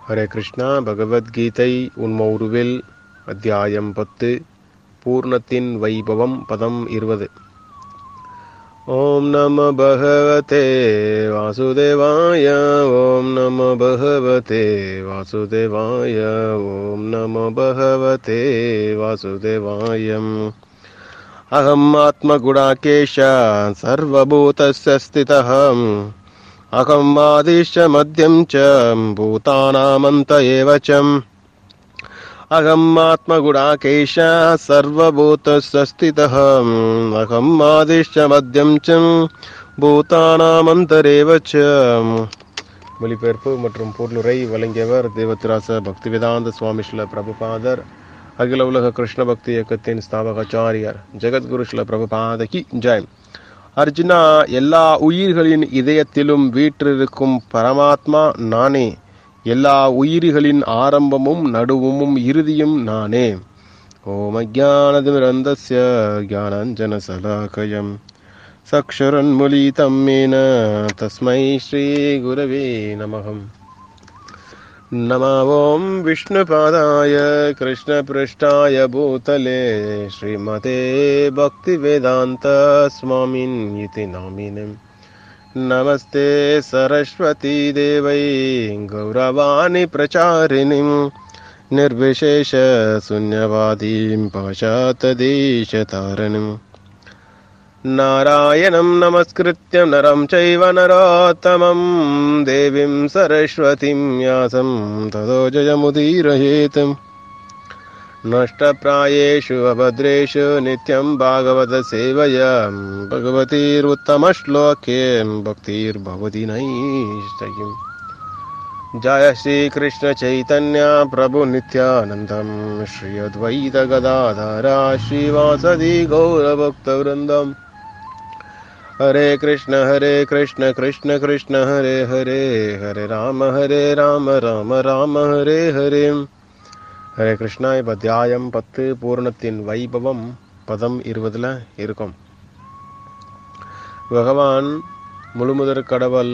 ஹரே கிருஷ்ணா பகவத்கீதை உண்ம உருவில் அத்தியாயம் பத்து பூர்ணத்தின் வைபவம் பதம் இருபது ஓம் நம பகவதே வாசுதேவாய ஓம் நம பகவதே வாசுதேவாய ஓம் நம பகவதே வாசுதேவாயம் அகம் ஆத்மகுடாகேஷ சர்வபூதஸ்ய ஸ்திதः अहम् आदिश्च मध्यम् च भूतानामन्त एव च अहम् आत्मगुणाकेश सर्वभूतस्य स्थितः अहम् आदिश्च मध्यम् च பூதானாமந்தரேவ ச மொழிபெயர்ப்பு மற்றும் பொருளுரை வழங்கியவர் தேவத்திராச பக்திவேதாந்த சுவாமி ஸ்ரீல பிரபுபாதர் அகில உலக கிருஷ்ண பக்தி இயக்கத்தின் ஸ்தாபகாச்சாரியர் ஜெகத்குரு ஸ்ரீல பிரபுபாத கி ஜெய் அர்ஜுனா எல்லா உயிர்களின் இதயத்திலும் வீற்றிருக்கும் பரமாத்மா நானே எல்லா உயிர்களின் ஆரம்பமும் நடுவும் இறுதியும் நானே ஓம் அஜானதிமிரந்தஸ்ய ஜானஞ்சன சலாகயம் சக்ஷரன்முலிதம் மேன தஸ்மை ஸ்ரீ குரவே நமகம் नमो ॐ विष्णुपादाय कृष्णपृष्ठाय भूतले श्रीमते भक्तिवेदान्तस्वामिन् इति नामिनम् नमस्ते सरस्वती देवै गौरवाणि प्रचारिणीं निर्विशेषशून्यवादीं पाशातदेशतारिणीम् नारायणं नमस्कृत्य नरं चैव नरोत्तमं देवीं सरस्वतीं व्यासं ततो जयमुदीरयेत् नष्टप्रायेषु अभद्रेषु नित्यं भागवतसेवया भगवतीरुत्तमश्लोके भक्तिर्भवति नैष्टकिम् जय श्रीकृष्णचैतन्य प्रभुनित्यानन्दं श्री अद्वैतगदाधरा श्रीवासदि गौरभक्तवृन्दम् हरे कृष्ण हरे कृष्ण कृष्ण कृष्ण हरे हरे हरे राम हरे राम राम राम हरे हरे ஹரே கிருஷ்ணா இப்போ அத்தியாயம் பத்து பூர்ணத்தின் வைபவம் பதம் இருபதுல இருக்கும் பகவான் முழுமுதற் கடவுள்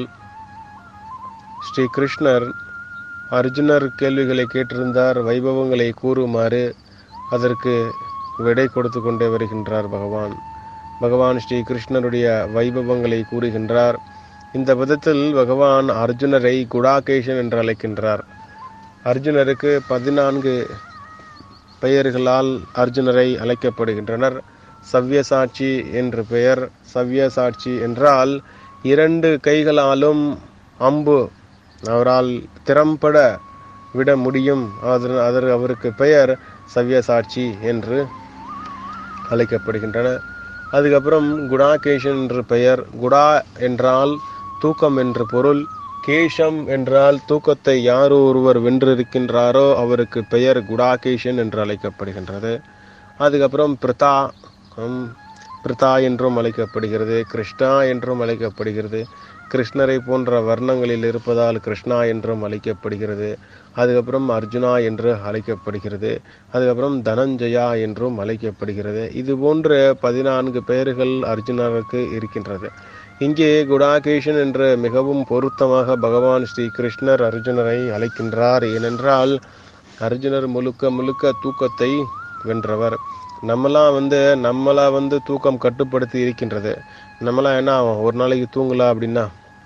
ஸ்ரீ கிருஷ்ணர் அர்ஜுனர் கேள்விகளை கேட்டிருந்தார் வைபவங்களை கூறுமாறு அதற்கு விடை கொடுத்து கொண்டே வருகின்றார் பகவான் பகவான் ஸ்ரீ கிருஷ்ணருடைய வைபவங்களை கூறுகின்றார் இந்த விதத்தில் பகவான் அர்ஜுனரை குடாகேஷன் என்று அழைக்கின்றார் அர்ஜுனருக்கு பதினான்கு பெயர்களால் அர்ஜுனரை அழைக்கப்படுகின்றனர் சவ்யசாட்சி என்று பெயர் சவ்யசாட்சி என்றால் இரண்டு கைகளாலும் அம்பு அவரால் திறம்பட விட முடியும் அதற்கு அவருக்கு பெயர் சவ்யசாட்சி என்று அழைக்கப்படுகின்றன அதுக்கப்புறம் குணாகேஷன் என்று பெயர் குடா என்றால் தூக்கம் என்று பொருள் கேஷம் என்றால் தூக்கத்தை யார் ஒருவர் வென்றிருக்கின்றாரோ அவருக்கு பெயர் குடாகேஷன் என்று அழைக்கப்படுகின்றது அதுக்கப்புறம் பிரிதா பிரிதா என்றும் அழைக்கப்படுகிறது கிருஷ்ணா என்றும் அழைக்கப்படுகிறது கிருஷ்ணரை போன்ற வர்ணங்களில் இருப்பதால் கிருஷ்ணா என்றும் அழைக்கப்படுகிறது அதுக்கப்புறம் அர்ஜுனா என்று அழைக்கப்படுகிறது அதுக்கப்புறம் தனஞ்சயா என்றும் அழைக்கப்படுகிறது இது போன்ற பதினான்கு பெயர்கள் அர்ஜுனருக்கு இருக்கின்றது இங்கே குடாகேஷன் என்று மிகவும் பொருத்தமாக பகவான் ஸ்ரீ கிருஷ்ணர் அர்ஜுனரை அழைக்கின்றார் ஏனென்றால் அர்ஜுனர் முழுக்க முழுக்க தூக்கத்தை வென்றவர் நம்மளாம் வந்து நம்மளா வந்து தூக்கம் கட்டுப்படுத்தி இருக்கின்றது நம்மளாம் என்ன ஆகும் ஒரு நாளைக்கு தூங்கலாம் அப்படின்னா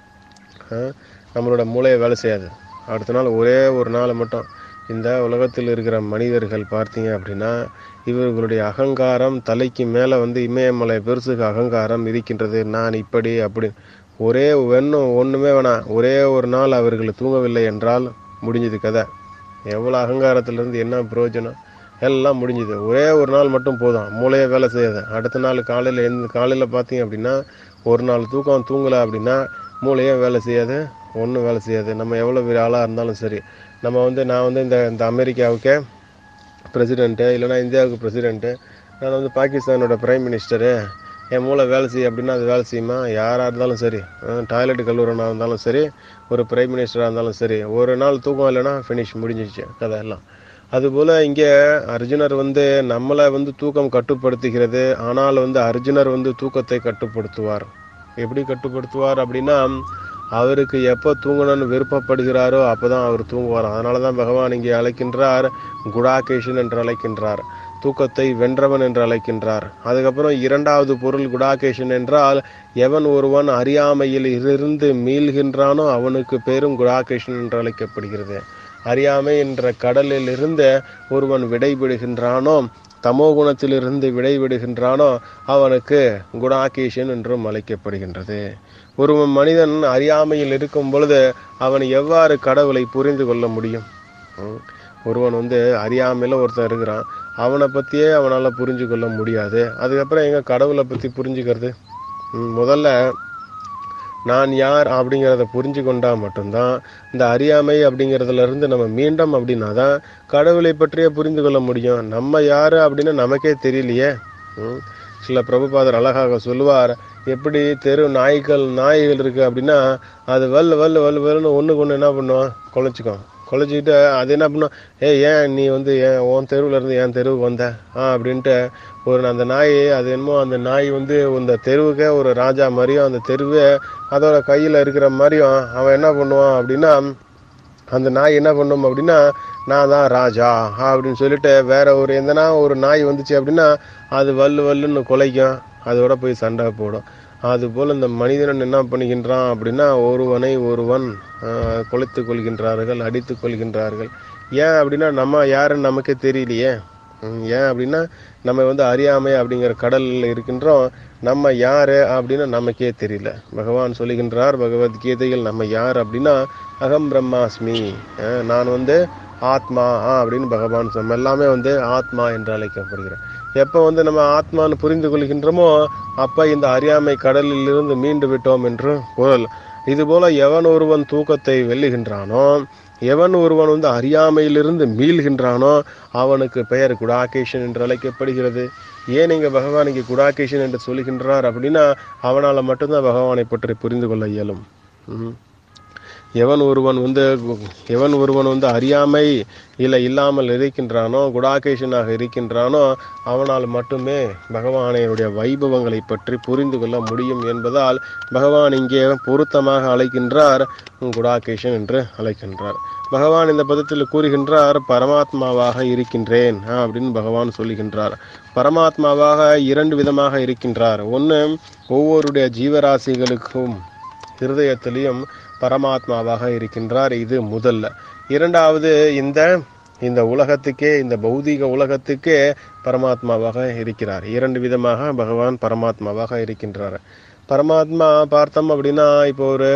நம்மளோட மூளையை வேலை செய்யாது அடுத்த நாள் ஒரே ஒரு நாள் மட்டும் இந்த உலகத்தில் இருக்கிற மனிதர்கள் பார்த்தீங்க அப்படின்னா இவர்களுடைய அகங்காரம் தலைக்கு மேலே வந்து இமயமலை பெருசுக்கு அகங்காரம் இருக்கின்றது நான் இப்படி அப்படி ஒரே வேணும் ஒன்றுமே வேணாம் ஒரே ஒரு நாள் அவர்கள் தூங்கவில்லை என்றால் முடிஞ்சது கதை எவ்வளோ அகங்காரத்திலிருந்து என்ன பிரயோஜனம் எல்லாம் முடிஞ்சுது ஒரே ஒரு நாள் மட்டும் போதும் மூளையே வேலை செய்யாது அடுத்த நாள் காலையில் எந்த காலையில் பார்த்தீங்க அப்படின்னா ஒரு நாள் தூக்கம் தூங்கலை அப்படின்னா மூளையே வேலை செய்யாது ஒன்றும் வேலை செய்யாது நம்ம எவ்வளோ பெரிய ஆளாக இருந்தாலும் சரி நம்ம வந்து நான் வந்து இந்த இந்த அமெரிக்காவுக்கே பிரசிடெண்ட்டு இல்லைனா இந்தியாவுக்கு பிரசிடெண்ட்டு நான் வந்து பாகிஸ்தானோட பிரைம் மினிஸ்டரு என் மூளை வேலை செய்ய அப்படின்னா அது வேலை செய்யுமா யாராக இருந்தாலும் சரி டாய்லெட் கல்லூரனாக இருந்தாலும் சரி ஒரு பிரைம் மினிஸ்டராக இருந்தாலும் சரி ஒரு நாள் தூக்கம் இல்லைன்னா ஃபினிஷ் முடிஞ்சிச்சு கதை எல்லாம் அதுபோல் இங்கே அர்ஜுனர் வந்து நம்மளை வந்து தூக்கம் கட்டுப்படுத்துகிறது ஆனால் வந்து அர்ஜுனர் வந்து தூக்கத்தை கட்டுப்படுத்துவார் எப்படி கட்டுப்படுத்துவார் அப்படின்னா அவருக்கு எப்போ தூங்கணும்னு விருப்பப்படுகிறாரோ அப்பதான் அவர் தூங்குவார் அதனால தான் பகவான் இங்கே அழைக்கின்றார் குடாகேஷன் என்று அழைக்கின்றார் தூக்கத்தை வென்றவன் என்று அழைக்கின்றார் அதுக்கப்புறம் இரண்டாவது பொருள் குடாகேஷன் என்றால் எவன் ஒருவன் அறியாமையில் இருந்து மீள்கின்றானோ அவனுக்கு பேரும் குடாகேஷன் என்று அழைக்கப்படுகிறது அறியாமை என்ற கடலில் இருந்து ஒருவன் விடைபெறுகின்றானோ தமோ குணத்திலிருந்து விடைபெறுகின்றானோ அவனுக்கு குணாகேஷன் என்றும் அழைக்கப்படுகின்றது ஒரு மனிதன் அறியாமையில் இருக்கும் பொழுது அவன் எவ்வாறு கடவுளை புரிந்து கொள்ள முடியும் ம். ஒருவன் வந்து அறியாமையில் ஒருத்தன் இருக்கிறான் அவனை பற்றியே அவனால் புரிஞ்சு கொள்ள முடியாது அதுக்கப்புறம் எங்க கடவுளை பற்றி புரிஞ்சுக்கிறது ம், முதல்ல நான் யார் அப்படிங்கிறத புரிஞ்சு கொண்டா மட்டும்தான் இந்த அறியாமை அப்படிங்கிறதுல இருந்து நம்ம மீண்டும் அப்படின்னா தான் கடவுளை பற்றியே புரிந்து கொள்ள முடியும் நம்ம யாரு அப்படின்னு நமக்கே தெரியலையே ம். சில பிரபுபாதர் அழகாக சொல்லுவார் எப்படி தெரு நாய்கள் நாய்கள் இருக்கு அப்படின்னா அது வல் வல் வல் வல்னு ஒண்ணுக்கு ஒண்ணு என்ன பண்ணும் குலைச்சிக்கும் குலைச்சிக்கிட்டு அது என்ன பண்ணும் ஏ ஏன் நீ வந்து ஏன் உன் தெருவுல இருந்து என் தெருவுக்கு வந்த ஆ அப்படின்ட்டு ஒரு அந்த நாய் அது என்னமோ அந்த நாய் வந்து இந்த தெருவுக்கே ஒரு ராஜா மாதிரியும் அந்த தெருவே அதோட கையில இருக்கிற மாதிரியும் அவன் என்ன பண்ணுவான் அப்படின்னா அந்த நாய் என்ன பண்ணும் அப்படின்னா நான் தான் ராஜா அப்படின்னு சொல்லிட்டு வேற ஒரு எந்தனா ஒரு நாய் வந்துச்சு அப்படின்னா அது வல்லு வல்லுன்னு குலைக்கும் அதோட போய் சண்டை போடும் அதுபோல் இந்த மனிதன் என்ன பண்ணுகின்றான் அப்படின்னா ஒருவனை ஒருவன் ஆஹ், கொலைத்துக் கொள்கின்றார்கள் அடித்துக் கொள்கின்றார்கள் ஏன் அப்படின்னா நம்ம யாருன்னு நமக்கே தெரியலையே ம், ஏன் அப்படின்னா நம்ம வந்து அறியாமை அப்படிங்கிற கடல்ல இருக்கின்றோம் நம்ம யாரு அப்படின்னு நமக்கே தெரியல பகவான் சொல்லுகின்றார் பகவத்கீதையில் நம்ம யார் அப்படின்னா அகம் பிரம்மாஸ்மி அஹ், நான் வந்து ஆத்மா ஆ அப்படின்னு பகவான் சொன்ன எல்லாமே வந்து ஆத்மா என்று அழைக்கப்படுகிறேன் எப்போ வந்து நம்ம ஆத்மான்னு புரிந்து கொள்கின்றோமோ அப்ப இந்த அறியாமை கடலில் இருந்து மீண்டு விட்டோம் என்று பொருள் இதுபோல எவன் ஒருவன் தூக்கத்தை வெல்லுகின்றானோ எவன் ஒருவன் வந்து அறியாமையிலிருந்து மீள்கின்றானோ அவனுக்கு பெயர் குடாகேஷன் என்று அழைக்கப்படுகிறது ஏன் இங்க பகவான் இங்கே குடாகேஷன் என்று சொல்லுகின்றார் அப்படின்னா அவனால மட்டும்தான் பகவானை பற்றி புரிந்து கொள்ள இயலும் ம். எவன் ஒருவன் வந்து எவன் ஒருவன் வந்து அறியாமை இல்லை இல்லாமல் இருக்கின்றானோ குடாகேஷனாக இருக்கின்றானோ அவனால் மட்டுமே பகவானையுடைய வைபவங்களை பற்றி புரிந்து கொள்ள முடியும் என்பதால் பகவான் இங்கே பொருத்தமாக அழைக்கின்றார் குடாகேஷன் என்று அழைக்கின்றார் பகவான் இந்த பதத்தில் கூறுகின்றார் பரமாத்மாவாக இருக்கின்றேன் ஆ, அப்படின்னு பகவான் சொல்லுகின்றார் பரமாத்மாவாக இரண்டு விதமாக இருக்கின்றார் ஒன்று ஒவ்வொருடைய ஜீவராசிகளுக்கும் இருதயத்திலையும் பரமாத்மாவாக இருக்கின்றார் இது முதல்ல இரண்டாவது இந்த இந்த உலகத்துக்கே இந்த பௌதீக உலகத்துக்கே பரமாத்மாவாக இருக்கிறார் இரண்டு விதமாக பகவான் பரமாத்மாவாக இருக்கின்றார் பரமாத்மா பார்த்தோம் அப்படின்னா இப்போ ஒரு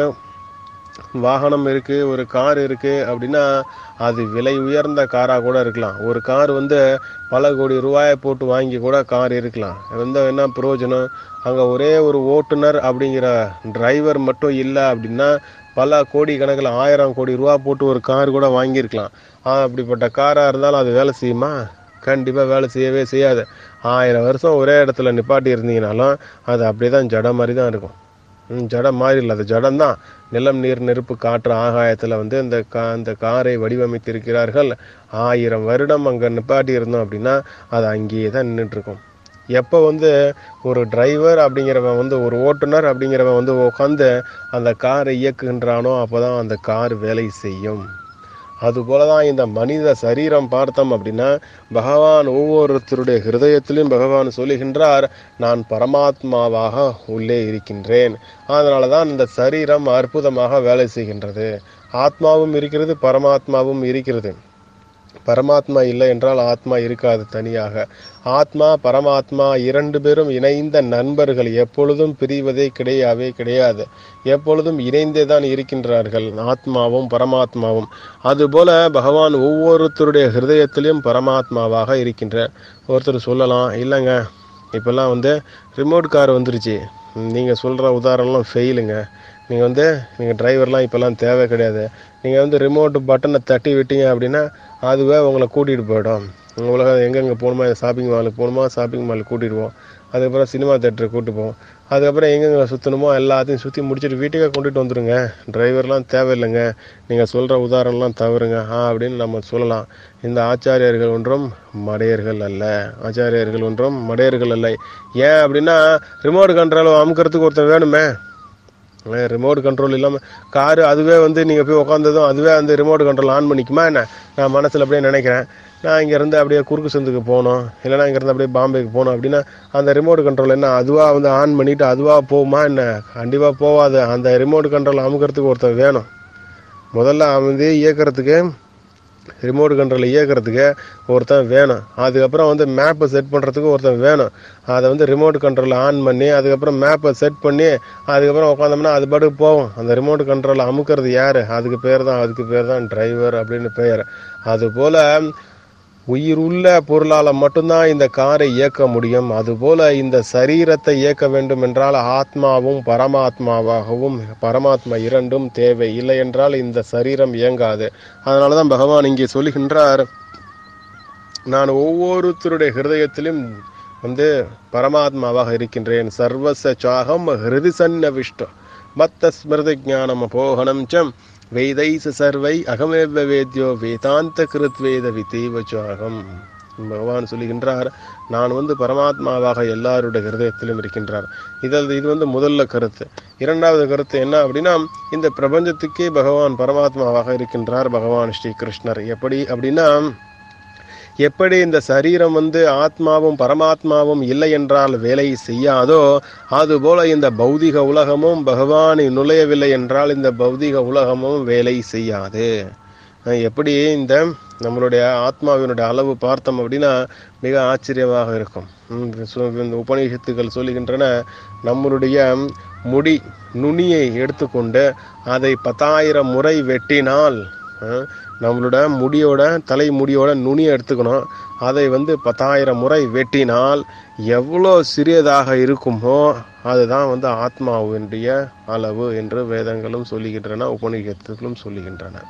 வாகனம் இருக்கு ஒரு கார் இருக்கு அப்படின்னா அது விலை உயர்ந்த காரா கூட இருக்கலாம் ஒரு கார் வந்து பல கோடி ரூபாயை போட்டு வாங்கி கூட கார் இருக்கலாம் வந்து என்ன பிரயோஜனம் அங்க ஒரே ஒரு ஓட்டுநர் அப்படிங்கிற டிரைவர் மட்டும் இல்லை அப்படின்னா பல கோடி கணக்கில் ஆயிரம் கோடி ரூபா போட்டு ஒரு கார் கூட வாங்கியிருக்கலாம் ஆ, அப்படிப்பட்ட காரா இருந்தாலும் அது வேலை செய்யுமா கண்டிப்பா வேலை செய்யவே செய்யாது ஆயிரம் வருஷம் ஒரே இடத்துல நிப்பாட்டி இருந்தீங்கனாலும் அது அப்படியே தான் ஜட மாதிரி தான் இருக்கும் ம், ஜடம் மாதிரி இல்லை அது ஜடம் தான் நிலம் நீர் நெருப்பு காற்று ஆகாயத்தில் வந்து இந்த கா இந்த காரை வடிவமைத்திருக்கிறார்கள் ஆயிரம் வருடம் அங்கே நிப்பாட்டி இருந்தோம் அப்படின்னா அது அங்கேயே தான் நின்றுட்டு இருக்கும் எப்போ வந்து ஒரு டிரைவர் அப்படிங்கிறவன் வந்து ஒரு ஓட்டுநர் அப்படிங்கிறவன் வந்து உட்காந்து அந்த காரை இயக்குகின்றானோ அப்போதான் அந்த கார் வேலை செய்யும் அதுபோல தான் இந்த மனித சரீரம் பார்த்தோம் அப்படின்னா பகவான் ஒவ்வொருத்தருடைய ஹிருதயத்திலும் பகவான் சொல்லுகின்றார் நான் பரமாத்மாவாக உள்ளே இருக்கின்றேன் அதனால தான் இந்த சரீரம் அற்புதமாக வேலை செய்கின்றது ஆத்மாவும் இருக்கிறது பரமாத்மாவும் இருக்கிறது பரமாத்மா இல்லை என்றால் ஆத்மா இருக்காது தனியாக ஆத்மா பரமாத்மா இரண்டு பேரும் இணைந்த நண்பர்கள் எப்பொழுதும் பிரிவதே கிடையவே கிடையாது எப்பொழுதும் இணைந்தே தான் இருக்கின்றார்கள் ஆத்மாவும் பரமாத்மாவும் அதுபோல பகவான் ஒவ்வொருத்தருடைய ஹிருதயத்திலும் பரமாத்மாவாக இருக்கின்றார் ஒருத்தர் சொல்லலாம் இல்லைங்க இப்பெல்லாம் வந்து ரிமோட் கார் வந்துருச்சு நீங்கள் சொல்கிற உதாரணம்லாம் ஃபெயிலுங்க நீங்கள் வந்து நீங்கள் டிரைவர்லாம் இப்போல்லாம் தேவை கிடையாது நீங்கள் வந்து ரிமோட் பட்டனை தட்டி விட்டீங்க அப்படின்னா அதுவே உங்களை கூட்டிகிட்டு போயிடும் உலகம் எங்கெங்கே போகணுமா ஷாப்பிங் மாலுக்கு போகணுமா ஷாப்பிங் மாலுக்கு கூட்டிகிட்டு போவோம் அதுக்கப்புறம் சினிமா தேட்டருக்கு கூட்டிட்டு போவோம் அதுக்கப்புறம் எங்கெங்கே சுற்றணுமோ எல்லாத்தையும் சுற்றி முடிச்சுட்டு வீட்டுக்கே கொண்டுட்டு வந்துடுங்க டிரைவர்லாம் தேவையில்லைங்க நீங்கள் சொல்கிற உதாரணம்லாம் தவறுங்க ஆ அப்படின்னு நம்ம சொல்லலாம் இந்த ஆச்சாரியர்கள் ஒன்றும் மடையர்கள் அல்ல ஆச்சாரியர்கள் ஒன்றும் மடையர்கள் அல்ல ஏன் அப்படின்னா ரிமோட் கண்ட்ரோல் அமுக்கிறதுக்கு ஒருத்தன் வேணுமே ரிமோட் கண்ட்ரோல் இல்லாமல் காரு அதுவே வந்து நீங்கள் போய் உட்காந்ததும் அதுவே அந்த ரிமோட் கண்ட்ரோல் ஆன் பண்ணிக்குமா என்ன நான் மனசில் அப்படியே நினைக்கிறேன் நான் இங்கேருந்து அப்படியே குறுக்கு சந்துக்கு போகணும் இல்லைனா இங்கேருந்து அப்படியே பாம்பேக்கு போகணும் அப்படின்னா அந்த ரிமோட் கண்ட்ரோல் என்ன அதுவாக வந்து ஆன் பண்ணிவிட்டு அதுவாக போகுமா என்ன கண்டிப்பாக போகாது அந்த ரிமோட் கண்ட்ரோல் அமுக்கிறதுக்கு ஒருத்தன் வேணும் முதல்ல வந்து இயக்கிறதுக்கு ரிமோட் கண்ட்ரோல் இயக்கிறதுக்கு ஒருத்தன் வேணும் அதுக்கப்புறம் வந்து மேப்பை செட் பண்ணுறதுக்கு ஒருத்தன் வேணும் அதை வந்து ரிமோட் கண்ட்ரோல் ஆன் பண்ணி அதுக்கப்புறம் மேப்பை செட் பண்ணி அதுக்கப்புறம் உட்காந்தோம்னா அது பாட்டுக்கு போகும் அந்த ரிமோட் கண்ட்ரோல் அமுக்கிறது யார் அதுக்கு பேர் தான் அதுக்கு பேர் தான் டிரைவர் அப்படின்னு பெயர் அதுபோல் உயிர் உள்ள பொருளால் மட்டும்தான் இந்த காரை இயக்க முடியும் அதுபோல இந்த சரீரத்தை இயக்க வேண்டும் என்றால் ஆத்மாவும் பரமாத்மாவாகவும் பரமாத்மா இரண்டும் தேவை இல்லை என்றால் இந்த சரீரம் இயங்காது அதனால தான் பகவான் இங்கே சொல்லுகின்றார் நான் ஒவ்வொருத்தருடைய ஹிருதயத்திலும் வந்து பரமாத்மாவாக இருக்கின்றேன் சர்வச சாகம் ஹிருதி சன்னவிஷ்ட மத்த ஸ்மிருதி ஞானம் அபோகனம் சம் வேதைச சர்வை அகமேவ வேத்யோ வேதாந்த கிருத்வேத விதேவச்சாகம் பகவான் சொல்லுகின்றார் நான் வந்து பரமாத்மாவாக எல்லாருடைய ஹிருதயத்திலும் இருக்கின்றார் இதில் இது வந்து முதல்ல கருத்து இரண்டாவது கருத்து என்ன அப்படின்னா இந்த பிரபஞ்சத்துக்கே பகவான் பரமாத்மாவாக இருக்கின்றார் பகவான் ஸ்ரீ கிருஷ்ணர் எப்படி அப்படின்னா எப்படி இந்த சரீரம் வந்து ஆத்மாவும் பரமாத்மாவும் இல்லை என்றால் வேலை செய்யாதோ அதுபோல இந்த பௌதிக உலகமும் பகவானை நுழையவில்லை என்றால் இந்த பௌதிக உலகமும் வேலை செய்யாது எப்படி இந்த நம்மளுடைய ஆத்மாவினுடைய அளவு பார்த்தோம் அப்படின்னா மிக ஆச்சரியமாக இருக்கும் இந்த உபநிஷத்துக்கள் சொல்லுகின்றன நம்மளுடைய முடி நுனியை எடுத்துக்கொண்டு அதை பத்தாயிரம் முறை வெட்டினால் நம்மளோட முடியோட தலை முடியோட நுனியை எடுத்துக்கணும் அதை வந்து பத்தாயிரம் முறை வெட்டினால் எவ்வளோ சிறியதாக இருக்குமோ அதுதான் வந்து ஆத்மாவினுடைய அளவு என்று வேதங்களும் சொல்லுகின்றன உபநிஷத்துகளும் சொல்லுகின்றன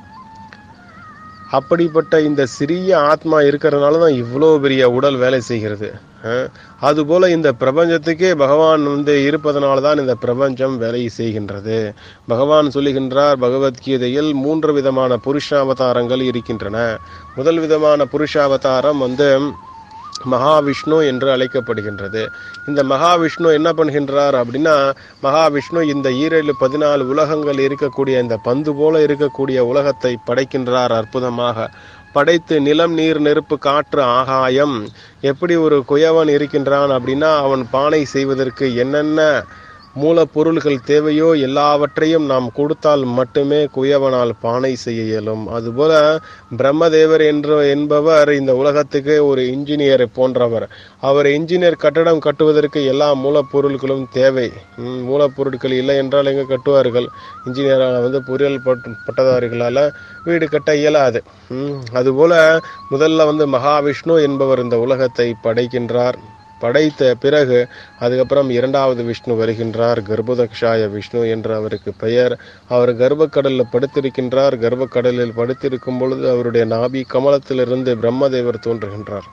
அப்படிப்பட்ட இந்த சிறிய ஆத்மா இருக்கிறதுனால தான் இவ்வளோ பெரிய உடல் வேலை செய்கிறது அதுபோல இந்த பிரபஞ்சத்துக்கே பகவான் வந்து இருப்பதனால தான் இந்த பிரபஞ்சம் வேலை செய்கின்றது பகவான் சொல்லுகின்றார் பகவத்கீதையில் மூன்று விதமான புருஷாவதாரங்கள் இருக்கின்றன முதல் விதமான புருஷாவதாரம் வந்து மகாவிஷ்ணு என்று அழைக்கப்படுகின்றது இந்த மகாவிஷ்ணு என்ன பண்ணுகின்றார் அப்படின்னா மகாவிஷ்ணு இந்த ஈரேழு பதினாலு உலகங்கள் இருக்கக்கூடிய இந்த பந்து போல இருக்கக்கூடிய உலகத்தை படைக்கின்றார் அற்புதமாக படைத்து நிலம் நீர் நெருப்பு காற்று ஆகாயம் எப்படி ஒரு குயவன் இருக்கின்றான் அப்படின்னா அவன் பானை செய்வதற்கு என்னென்ன மூலப்பொருள்கள் தேவையோ எல்லாவற்றையும் நாம் கொடுத்தால் மட்டுமே குயவனால் பானை செய்ய இயலும் அதுபோல பிரம்மதேவர் என்ற என்பவர் இந்த உலகத்துக்கு ஒரு இன்ஜினியர் போன்றவர் அவர் இன்ஜினியர் கட்டடம் கட்டுவதற்கு எல்லா மூலப்பொருட்களும் தேவை மூலப்பொருட்கள் இல்லை என்றால் எங்கே கட்டுவார்கள் இன்ஜினியரால் வந்து பொறியியல் பட்டதாரிகளால் வீடு கட்ட இயலாது அதுபோல முதல்ல வந்து மகாவிஷ்ணு என்பவர் இந்த உலகத்தை படைக்கின்றார் படைத்த பிறகு அதுக்கப்புறம் இரண்டாவது விஷ்ணு வருகின்றார் கர்ப்பதக்ஷாய விஷ்ணு என்று அவருக்கு பெயர் அவர் கர்ப்பக்கடலில் படுத்திருக்கின்றார் கர்ப்பக்கடலில் படுத்திருக்கும் பொழுது அவருடைய நாபி கமலத்திலிருந்து பிரம்மதேவர் தோன்றுகின்றார்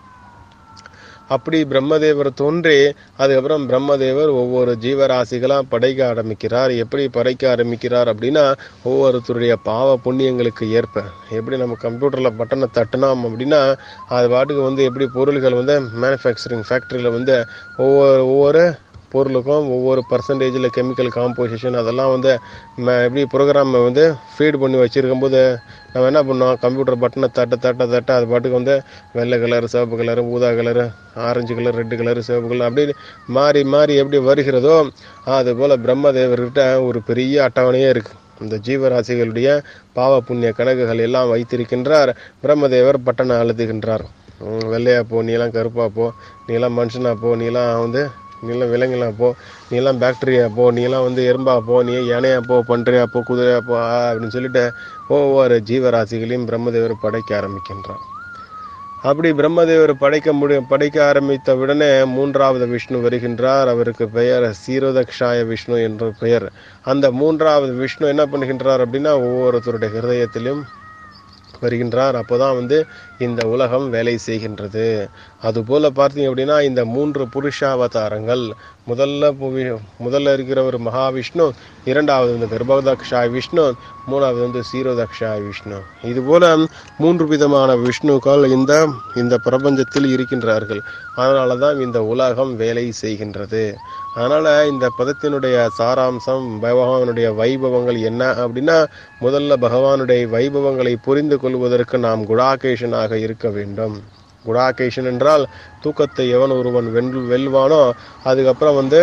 அப்படி பிரம்மதேவர் தோன்றி அதுக்கப்புறம் பிரம்மதேவர் ஒவ்வொரு ஜீவராசிகளாக படைக்க ஆரம்பிக்கிறார் எப்படி படைக்க ஆரம்பிக்கிறார் அப்படின்னா ஒவ்வொருத்தருடைய பாவ புண்ணியங்களுக்கு ஏற்ப எப்படி நம்ம கம்ப்யூட்டரில் பட்டனை தட்டினோம் அப்படின்னா அது பாட்டுக்கு வந்து எப்படி பொருள்கள் வந்து மேனுஃபேக்சரிங் ஃபேக்ட்ரியில் வந்து ஒவ்வொரு ஒவ்வொரு பொருளுக்கும் ஒவ்வொரு பர்சன்டேஜில் கெமிக்கல் காம்போசிஷன் அதெல்லாம் வந்து எப்படி ப்ரோக்ராம் வந்து ஃபீட் பண்ணி வச்சுருக்கும் போது நம்ம என்ன பண்ணோம் கம்ப்யூட்டர் பட்டனை தட்ட தட்ட தட்ட அது பாட்டுக்கு வந்து வெள்ளை கலர் சிவப்பு கலர் ஊதா கலர் ஆரஞ்சு கலர் ரெட்டு கலர் சிவப்பு கலர் அப்படி மாறி மாறி எப்படி வருகிறதோ அதுபோல் பிரம்மதேவர்கிட்ட ஒரு பெரிய அட்டவணையே இருக்குது இந்த ஜீவராசிகளுடைய பாவ புண்ணிய கணக்குகள் எல்லாம் வைத்திருக்கின்றார் பிரம்மதேவர் பட்டனை அழுத்துகின்றார் வெள்ளையா போ நீலாம் கருப்பா போ நீலாம் மனுஷனா போ நீலாம் வந்து நீலாம் விலங்குலா போ நீலாம் பாக்டீரியா போ நீலாம் வந்து எறும்பா போ நீ யானையா போ பன்றியா போ குதிரையா போ அப்படின்னு சொல்லிட்டு ஒவ்வொரு ஜீவராசிகளையும் பிரம்மதேவர் படைக்க ஆரம்பிக்கின்றார் அப்படி பிரம்மதேவர் படைக்க முடியும் படைக்க ஆரம்பித்த உடனே மூன்றாவது விஷ்ணு வருகின்றார் அவருக்கு பெயர் சீரோதக்ஷாய விஷ்ணு என்ற பெயர் அந்த மூன்றாவது விஷ்ணு என்ன பண்ணுகின்றார் அப்படின்னா ஒவ்வொருத்தருடைய ஹிருதயத்திலும் வருகின்றார் அப்போதான் வந்து இந்த உலகம் வேலை செய்கின்றது அதுபோல பார்த்தீங்க அப்படின்னா இந்த மூன்று புருஷாவதாரங்கள் முதல்ல புவி- முதல்ல இருக்கிறவர் மகாவிஷ்ணு இரண்டாவது வந்து கர்ப்பதக்ஷாய் விஷ்ணு மூணாவது வந்து சீரோதக்ஷாய் விஷ்ணு இது போல மூன்று விதமான விஷ்ணுக்கள் இந்த இந்த பிரபஞ்சத்தில் இருக்கின்றார்கள் அதனால தான் இந்த உலகம் வேலை செய்கின்றது அதனால இந்த பதத்தினுடைய சாராம்சம் பகவானுடைய வைபவங்கள் என்ன அப்படின்னா முதல்ல பகவானுடைய வைபவங்களை புரிந்து கொள்வதற்கு நாம் குடாகேஷனாக இருக்க வேண்டும் குடாகேஷன் என்றால் தூக்கத்தை எவன் ஒருவன் வெல் வெல்வானோ அதுக்கப்புறம் வந்து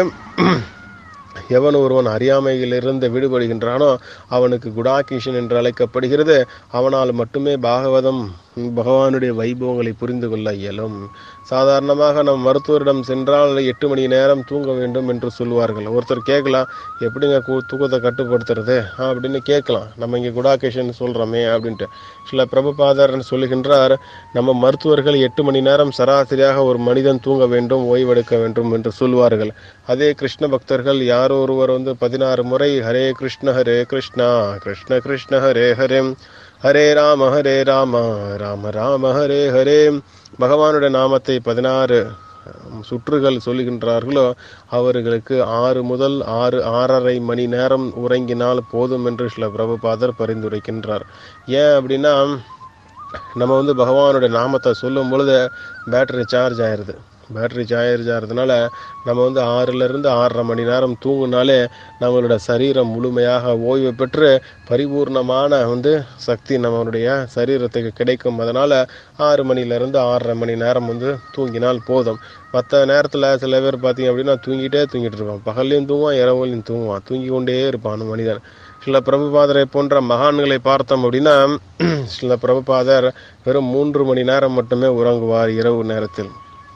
எவன் ஒருவன் அறியாமையிலிருந்து விடுபடுகின்றானோ அவனுக்கு குடாகிஷன் என்று அழைக்கப்படுகிறது அவனால் மட்டுமே பாகவதம் பகவானுடைய வைபவங்களை புரிந்து கொள்ள இயலும் சாதாரணமாக நம் மருத்துவரிடம் சென்றால் எட்டு மணி நேரம் தூங்க வேண்டும் என்று சொல்வார்கள் ஒருத்தர் கேட்கலாம் எப்படிங்க கு- தூக்கத்தை கட்டுப்படுத்துறது அப்படின்னு கேட்கலாம் நம்ம இங்கே குடாகேஷன் சொல்கிறோமே அப்படின்ட்டு சில பிரபுபாதர் சொல்லுகின்றார் நம்ம மருத்துவர்கள் எட்டு மணி நேரம் சராசரியாக ஒரு மனிதன் தூங்க வேண்டும் ஓய்வெடுக்க வேண்டும் என்று சொல்வார்கள் அதே கிருஷ்ண பக்தர்கள் யாரோ ஒருவர் வந்து பதினாறு முறை ஹரே கிருஷ்ண ஹரே கிருஷ்ணா கிருஷ்ண கிருஷ்ண ஹரே ஹரே ஹரே ராம ஹரே ராம ராம ராம ஹரே ஹரே பகவானுடைய நாமத்தை பதினாறு சுற்றுகள் சொல்லுகின்றார்களோ அவர்களுக்கு ஆறு முதல் ஆறு ஆறரை மணி நேரம் உறங்கினால் போதும் என்று சில பிரபுபாதர் பரிந்துரைக்கின்றார் ஏன் அப்படின்னா நம்ம வந்து பகவானுடைய நாமத்தை சொல்லும் பொழுது பேட்டரி சார்ஜ் ஆயிடுது பேட்டரி சார்ஜ் ஆகிறதுனால நம்ம வந்து ஆறிலிருந்து ஆறரை மணி நேரம் தூங்குனாலே நம்மளோட சரீரம் முழுமையாக ஓய்வு பெற்று பரிபூர்ணமான வந்து சக்தி நம்மளுடைய சரீரத்துக்கு கிடைக்கும் அதனால ஆறு மணிலேருந்து ஆறரை மணி நேரம் வந்து தூங்கினால் போதும் மற்ற நேரத்தில் சில பேர் பார்த்தீங்க அப்படின்னா தூங்கிட்டே தூங்கிட்டு இருப்பான் பகல்லையும் தூங்குவான் இரவுலையும் தூங்குவான் தூங்கி கொண்டே இருப்பான் அந்த மனிதன் சில பிரபுபாதரை போன்ற மகான்களை பார்த்தோம் அப்படின்னா சில பிரபுபாதர் வெறும் மூன்று மணி நேரம் மட்டுமே உறங்குவார் இரவு நேரத்தில்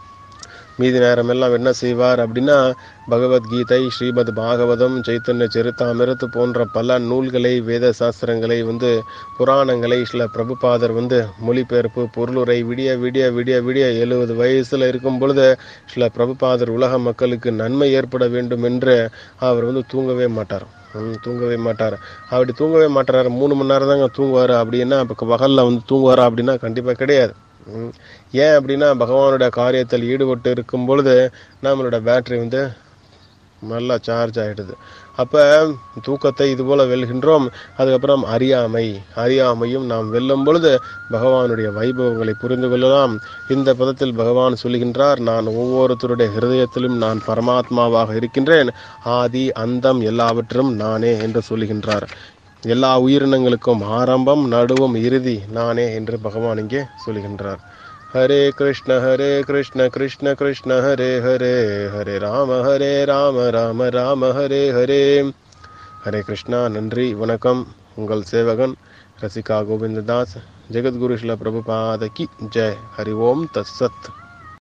மீதி நேரமெல்லாம் என்ன செய்வார் அப்படின்னா பகவத்கீதை ஸ்ரீமத் பாகவதம் சைத்தன்ய சரித்தாமிரத்து போன்ற பல நூல்களை வேத சாஸ்திரங்களை வந்து புராணங்களை சில பிரபுபாதர் வந்து மொழிபெயர்ப்பு பொருளுரை விடிய விடிய விடிய விடிய எழுபது வயசுல இருக்கும் பொழுது சில பிரபுபாதர் உலக மக்களுக்கு நன்மை ஏற்பட வேண்டும் என்று அவர் வந்து தூங்கவே மாட்டார் ம், தூங்கவே மாட்டார் அப்படி தூங்கவே மாட்டார் மூணு மணி நேரம் தாங்க தூங்குவார் அப்படின்னா இப்போ பகலில் வந்து தூங்குவாரா அப்படின்னா கண்டிப்பாக கிடையாது ம். ஏன் அப்படின்னா பகவானோட காரியத்தில் ஈடுபட்டு இருக்கும் பொழுது நம்மளோட பேட்டரி வந்து நல்லா சார்ஜ் ஆயிடுது அப்போ தூக்கத்தை இது போல வெல்கின்றோம் அதுக்கப்புறம் அறியாமை அறியாமையும் நாம் வெல்லும் பொழுது பகவானுடைய வைபவங்களை புரிந்து கொள்ளலாம் இந்த பதத்தில் பகவான் சொல்லுகின்றார் நான் ஒவ்வொருத்தருடைய ஹிருதயத்திலும் நான் பரமாத்மாவாக இருக்கின்றேன் ஆதி அந்தம் எல்லாவற்றும் நானே என்று சொல்லுகின்றார் எல்லா உயிரினங்களுக்கும் ஆரம்பம் நடுவும் இறுதி நானே என்று பகவான் இங்கே சொல்லுகின்றார் ஹரே கிருஷ்ண ஹரே கிருஷ்ண கிருஷ்ண கிருஷ்ண ஹரே ஹரே ஹரே ராம ஹரே ராம ராம ராம ஹரே ஹரே ஹரே கிருஷ்ணா நன்றி வணக்கம் உங்கள் சேவகன் ரசிகா கோவிந்ததாஸ் ஜெகத்குரு ஸ்ல பிரபுபாத கி ஜெய் ஹரி ஓம் தத் சத்